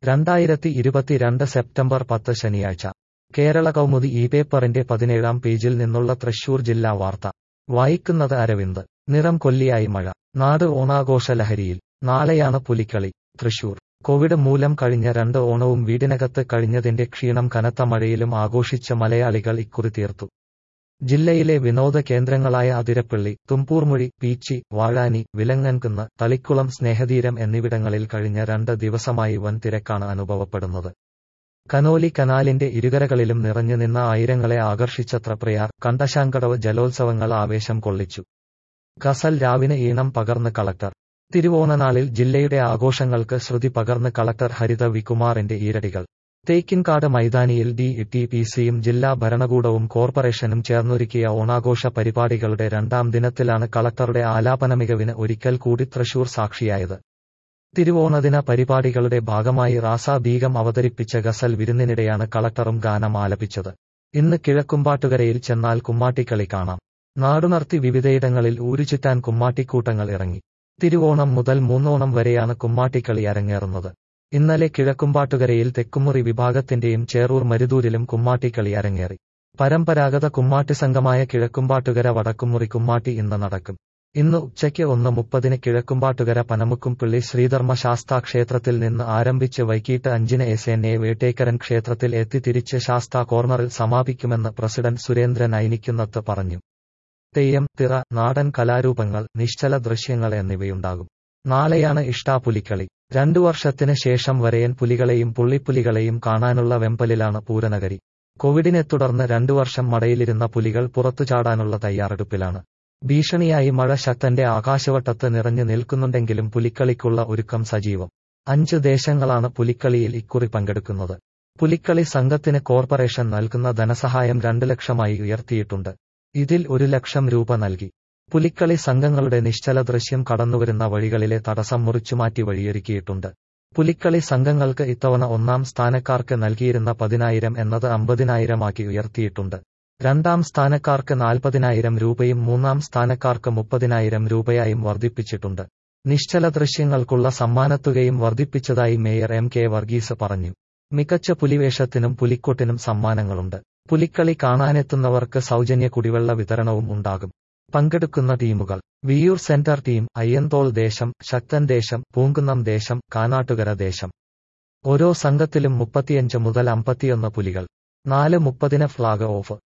രണ്ടായിരത്തി ഇരുപത്തിരണ്ട് സെപ്റ്റംബർ പത്ത് ശനിയാഴ്ച കേരള കൗമുദി ഈ പേപ്പറിന്റെ പതിനേഴാം പേജിൽ നിന്നുള്ള തൃശൂർ ജില്ലാ വാർത്ത വായിക്കുന്നത് അരവിന്ദ് നിറം കൊല്ലിയായി മഴ നാട് ഓണാഘോഷ ലഹരിയിൽ നാളെയാണ് പുലിക്കളി തൃശൂർ കോവിഡ് മൂലം കഴിഞ്ഞ രണ്ട് ഓണവും വീടിനകത്ത് കഴിഞ്ഞതിന്റെ ക്ഷീണം കനത്ത മഴയിലും ആഘോഷിച്ച മലയാളികൾ ഇക്കുറി തീർത്തു ജില്ലയിലെ വിനോദ കേന്ദ്രങ്ങളായ അതിരപ്പള്ളി തുമ്പൂർമുഴി പീച്ചി വാഴാനി വിലങ്ങൻകുന്ന് തളിക്കുളം സ്നേഹതീരം എന്നിവിടങ്ങളിൽ കഴിഞ്ഞ രണ്ട് ദിവസമായി വൻ തിരക്കാണ് അനുഭവപ്പെടുന്നത് കനോലി കനാലിന്റെ ഇരുകരകളിലും നിറഞ്ഞു നിന്ന ആയിരങ്ങളെ ആകർഷിച്ച ത്രപ്രയാർ കണ്ടശാങ്കടവ് ജലോത്സവങ്ങൾ ആവേശം കൊള്ളിച്ചു ഗസൽ രാവിന് ഈണം പകർന്ന് കളക്ടർ തിരുവോണനാളിൽ ജില്ലയുടെ ആഘോഷങ്ങൾക്ക് ശ്രുതി പകർന്ന് കളക്ടർ ഹരിത വികുമാറിന്റെ ഈരടികൾ തേക്കിൻകാട് മൈതാനിയിൽ ഡി ടി പി സിയും ജില്ലാ ഭരണകൂടവും കോർപ്പറേഷനും ചേർന്നൊരുക്കിയ ഓണാഘോഷ പരിപാടികളുടെ രണ്ടാം ദിനത്തിലാണ് കളക്ടറുടെ ആലാപന മികവിന് ഒരിക്കൽ കൂടി തൃശൂർ സാക്ഷിയായത് തിരുവോണദിന പരിപാടികളുടെ ഭാഗമായി റാസ ബീഗം അവതരിപ്പിച്ച ഗസൽ വിരുന്നിനിടെയാണ് കളക്ടറും ഗാനം ആലപിച്ചത് ഇന്ന് കിഴക്കുംപാട്ടുകരയിൽ ചെന്നാൽ കുമ്മാട്ടിക്കളി കാണാം നാടുണർത്തി വിവിധയിടങ്ങളിൽ ഊരുചുറ്റാൻ കുമ്മാട്ടിക്കൂട്ടങ്ങൾ ഇറങ്ങി തിരുവോണം മുതൽ മൂന്നോണം വരെയാണ് കുമ്മാട്ടിക്കളി അരങ്ങേറുന്നത് ഇന്നലെ കിഴക്കുംപാട്ടുകരയിൽ തെക്കുമുറി വിഭാഗത്തിന്റെയും ചേറൂർ മരുതൂരിലും കുമ്മാട്ടിക്കളി അരങ്ങേറി പരമ്പരാഗത കുമ്മാട്ടി സംഘമായ കിഴക്കുംപാട്ടുകര വടക്കുമുറി കുമ്മാട്ടി ഇന്ന് നടക്കും ഇന്ന് ഉച്ചയ്ക്ക് ഒന്ന് മുപ്പതിന് കിഴക്കുംപാട്ടുകര പനമുക്കുംപിള്ളി ശ്രീധർമ്മ ശാസ്താ ക്ഷേത്രത്തിൽ നിന്ന് ആരംഭിച്ച് വൈകിട്ട് അഞ്ചിന് എസ് എൻ എ വേട്ടേക്കരൻ ക്ഷേത്രത്തിൽ എത്തി തിരിച്ച് ശാസ്താ കോർണറിൽ സമാപിക്കുമെന്ന് പ്രസിഡന്റ് സുരേന്ദ്രൻ ഐനിക്കുന്നത്ത് പറഞ്ഞു തെയ്യം തിറ നാടൻ കലാരൂപങ്ങൾ നിശ്ചല ദൃശ്യങ്ങൾ എന്നിവയുണ്ടാകും നാളെയാണ് ഇഷ്ടാപുലിക്കളി രണ്ടു വർഷത്തിന് ശേഷം വരയൻ പുലികളെയും പുള്ളിപ്പുലികളെയും കാണാനുള്ള വെമ്പലിലാണ് പൂരനഗരി കോവിഡിനെ തുടർന്ന് രണ്ടു വർഷം മടയിലിരുന്ന പുലികൾ പുറത്തുചാടാനുള്ള തയ്യാറെടുപ്പിലാണ് ഭീഷണിയായി മഴ ശക്തന്റെ ആകാശവട്ടത്ത് നിറഞ്ഞു നിൽക്കുന്നുണ്ടെങ്കിലും പുലിക്കളിക്കുള്ള ഒരുക്കം സജീവം അഞ്ച് ദേശങ്ങളാണ് പുലിക്കളിയിൽ ഇക്കുറി പങ്കെടുക്കുന്നത് പുലിക്കളി സംഘത്തിന് കോർപ്പറേഷൻ നൽകുന്ന ധനസഹായം രണ്ട് ലക്ഷമായി ഉയർത്തിയിട്ടുണ്ട് ഇതിൽ ഒരു ലക്ഷം രൂപ നൽകി പുലിക്കളി സംഘങ്ങളുടെ നിശ്ചല ദൃശ്യം കടന്നുവരുന്ന വഴികളിലെ തടസ്സം മുറിച്ചുമാറ്റി വഴിയൊരുക്കിയിട്ടുണ്ട് പുലിക്കളി സംഘങ്ങൾക്ക് ഇത്തവണ ഒന്നാം സ്ഥാനക്കാർക്ക് നൽകിയിരുന്ന പതിനായിരം എന്നത് അമ്പതിനായിരമാക്കി ഉയർത്തിയിട്ടുണ്ട് രണ്ടാം സ്ഥാനക്കാർക്ക് നാൽപ്പതിനായിരം രൂപയും മൂന്നാം സ്ഥാനക്കാർക്ക് മുപ്പതിനായിരം രൂപയായും വർദ്ധിപ്പിച്ചിട്ടുണ്ട് നിശ്ചല ദൃശ്യങ്ങൾക്കുള്ള സമ്മാനത്തുകയും വർദ്ധിപ്പിച്ചതായി മേയർ എം കെ വർഗീസ് പറഞ്ഞു മികച്ച പുലിവേഷത്തിനും പുലിക്കൊട്ടിനും സമ്മാനങ്ങളുണ്ട് പുലിക്കളി കാണാനെത്തുന്നവർക്ക് സൗജന്യ കുടിവെള്ള വിതരണവും ഉണ്ടാകും പങ്കെടുക്കുന്ന ടീമുകൾ വിയൂർ സെന്റർ ടീം അയ്യന്തോൾ ദേശം ശക്തൻ ദേശം പൂങ്കുന്നം ദേശം കാനാട്ടുകര ദേശം ഓരോ സംഘത്തിലും മുപ്പത്തിയഞ്ച് മുതൽ അമ്പത്തിയൊന്ന് പുലികൾ നാല് മുപ്പതിന് ഫ്ളാഗ് ഓഫ്